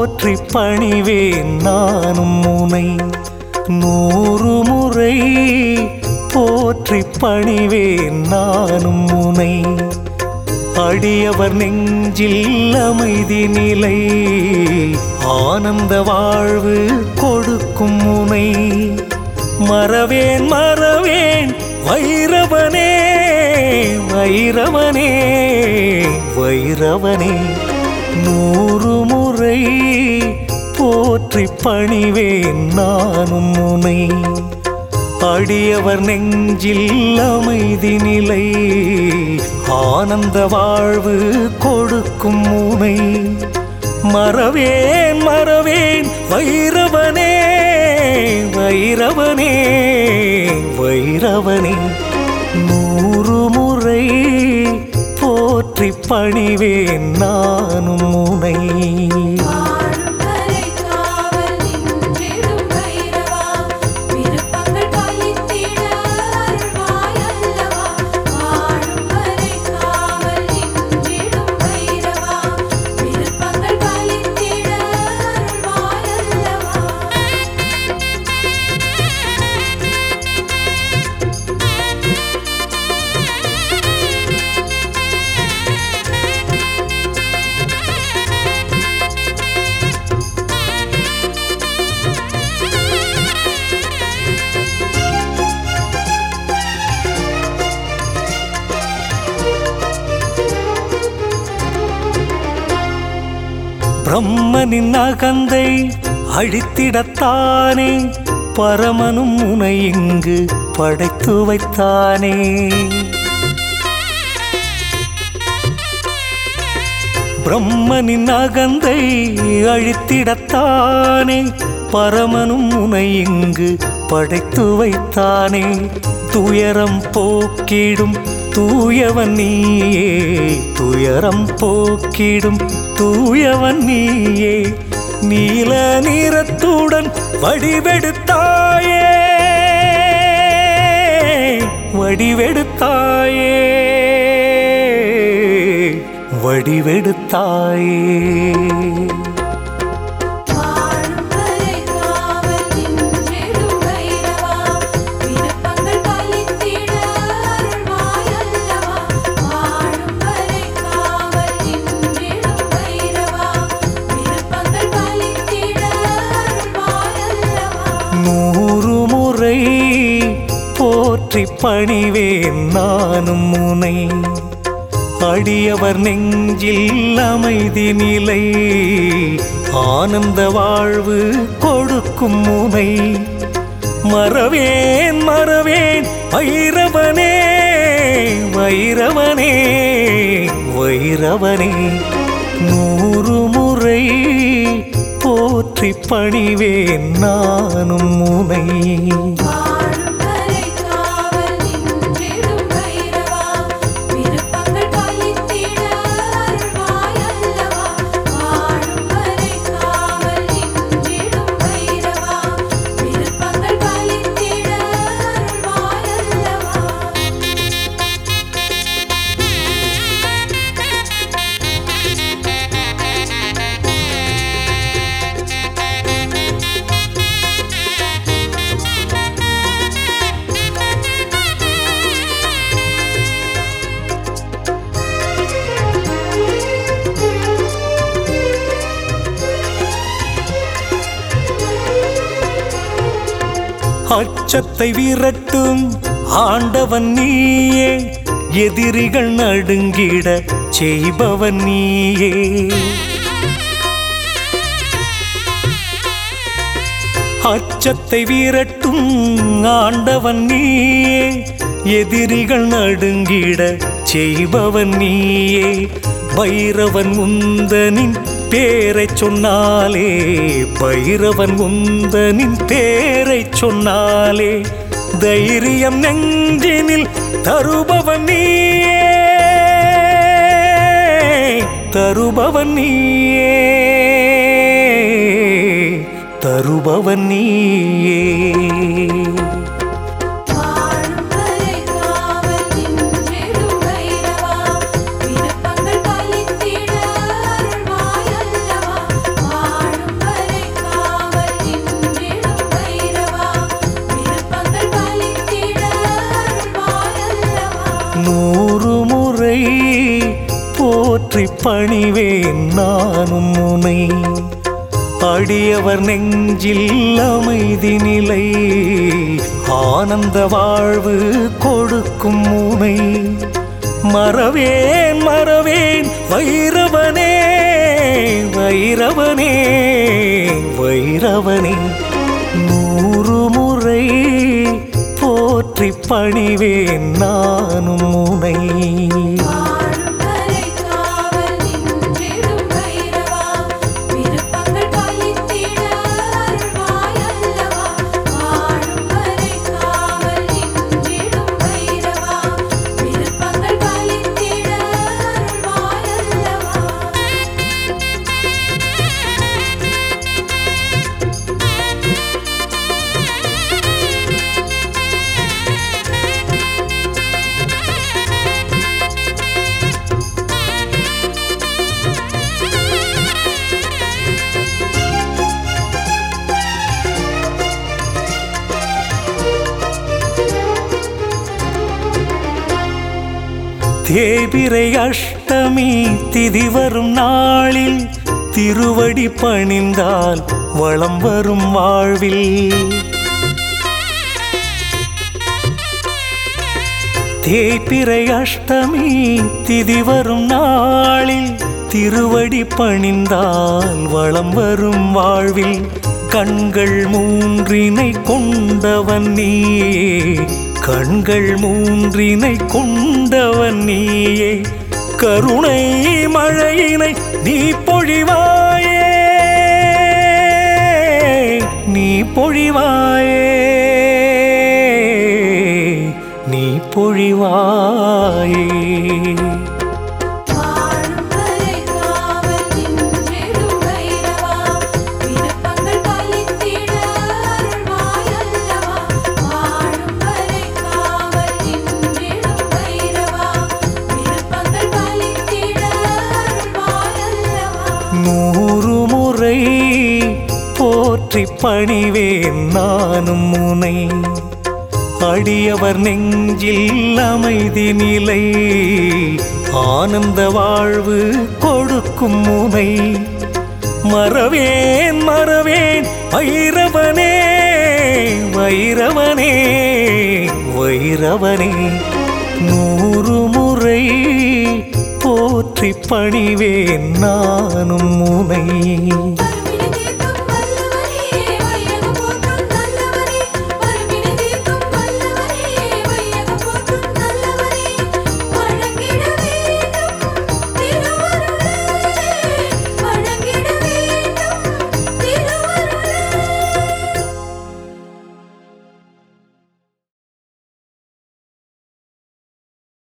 போற்றி பணிவேன் நானும் முனை நூறு முறை போற்றி பணிவேன் நானும் முனை அடியவர் நெஞ்சில் அமைதி நிலை ஆனந்த வாழ்வு கொடுக்கும் முனை மறவேன் மறவேன் வைரவனே வைரவனே வைரவனே நூறு முறை போற்றி பணிவேன் நானும் முனை அடியவர் நெஞ்சில் அமைதி நிலை ஆனந்த வாழ்வு கொடுக்கும் முனை மறவேன் மறவேன் வைரவனே வைரவனே வைரவனே நூறு முறை போற்றி பணிவேன் நானும் முனை வாழும் வரை காவல் நின்றிடும் பைரவா விருப்பங்கள் பலித்திட அருள்வாய் அல்லவா வாழும் வரை காவல் நின்றிடும் பைரவா விருப்பங்கள் பலித்திட அருள்வாய் அல்லவா பிரம்மனின் அகந்தை அழித்திடத்தானே பரமனும் உனை இங்கு படைத்து வைத்தானே பிரம்மனின் அகந்தை அழித்திடத்தானே பரமனும் உனை இங்கு படைத்து வைத்தானே துயரம் போக்கிடும் தூயவன் நீயே துயரம் போக்கிடும் தூயவன் நீயே நீல நிறத்துடன் வடிவெடுத்தாயே வடிவெடுத்தாயே வடிவெடுத்தாயே வாழும் வரை காவல் நின்றிடும் பைரவா விருப்பங்கள் பலித்திட அருள்வாய் அல்லவா வாழும் வரை காவல் நின்றிடும் பைரவா விருப்பங்கள் பலித்திட அருள்வாய் அல்லவா நூறு முறை போற்றி பணிவேன் நானும் முனை அடியவர் நெஞ்சில் அமைதி நிலை ஆனந்த வாழ்வு கொடுக்கும் முனை மறவேன் மறவேன் வைரவனே வைரவனே வைரவனே நூறு முறை போற்றி பணிவேன் நானும் முனை வாழும் வரை காவல் நின்றிடும் பைரவா விருப்பங்கள் பலித்திட அருள்வாய் அல்லவா வாழும் வரை காவல் நின்றிடும் பைரவா விருப்பங்கள் பலித்திட அருள்வாய் அல்லவா அச்சத்தை விரட்டும் ஆண்டவன் நீயே எதிரிகள் நடுங்கிட செய்பவன் நீயே அச்சத்தை விரட்டும் ஆண்டவன் நீயே எதிரிகள் நடுங்கிட செய்பவன் நீயே பைரவன் உந்தனின் பேரைச் சொன்னாலே பைரவன் உந்தனின் பேரைச் சொன்னாலே தைரியம் நெஞ்சினில் தருபவன் நீயே தருபவன் நீயே தருபவன் நீயே வாழும் வரை காவல் நின்றிடும் பைரவா விருப்பங்கள் பலித்திட அருள்வாய் அல்லவா வாழும் பணிவேன் நானும் முனை அடியவர் நெஞ்சில் அமைதி நிலை ஆனந்த வாழ்வு கொடுக்கும் முனை மறவேன் மறவேன் வைரவனே வைரவனே வைரவனே நூறு முறை போற்றி பணிவேன் நானும் முனை வாழும் வரை காவல் நின்றிடும் பைரவா விருப்பங்கள் பலித்திட அருள்வாய் அல்லவா வாழும் வரை காவல் நின்றிடும் பைரவா விருப்பங்கள் பலித்திட அருள்வாய் அல்லவா தேபிரை அஷ்டமி திதி வரும் நாளில் திருவடி பணிந்தால் வளம் வரும் வாழ்வில் தேய்பிறை அஷ்டமி திதி வரும் நாளில் திருவடி பணிந்தால் வளம் வரும் வாழ்வில் கண்கள் மூன்றினை கொண்டவன் நீயே கண்கள் மூன்றினை கொண்டவன் நீயே கருணை மழையினை நீ பொழிவாயே நீ பொழிவாயே நீ பொழிவாயே வாழும் வரை காவல் நின்றிடும் பைரவா விருப்பங்கள் பலித்திட அருள்வாய் அல்லவா வாழும் வரை காவல் நின்றிடும் பைரவா விருப்பங்கள் பலித்திட அருள்வாய் அல்லவா நூறு முறை போற்றி பணிவேன் நானும் முனை அடியவர் நெஞ்சில் அமைதி நிலை ஆனந்த வாழ்வு கொடுக்கும் முனை மறவேன் மறவேன் வைரவனே வைரவனே வைரவனே நூறு முறை போற்றி பணிவேன் நானும் முனை